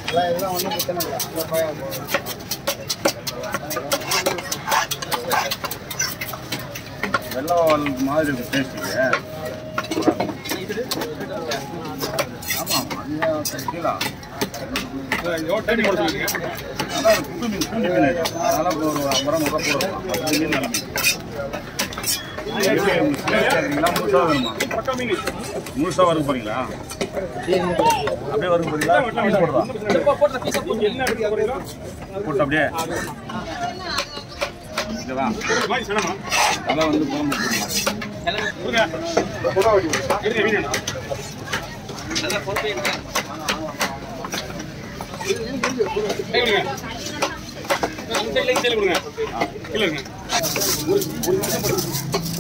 இதெல்லாம் ஒன்றும் பிரச்சனை இல்லை அந்த பயம் வெள்ளவால் மாதிரி இருக்கு டேஸ்ட்டுக்கு ஆமாம் அது கீழே அதான் புது மீன் பூண்டி மீன் இது. அதனால ஒரு ஐம்பது ரூபா நூறுரூவா போடுவோம் பத்து மீன் நல்ல மீன் எப்படி உங்களுக்கு டேஸ்ட் கேட்குறீங்களா முழுசாக வேணுமா முழுசாக வறுக்க போறீங்களா அப்படியே வறுக்க போறீங்களா பீஸ் போடுறதா போட்டு அப்படியே ஓகேவா அதான் வந்து குழம்பு வச்சுக்கலாம். கொடுங்க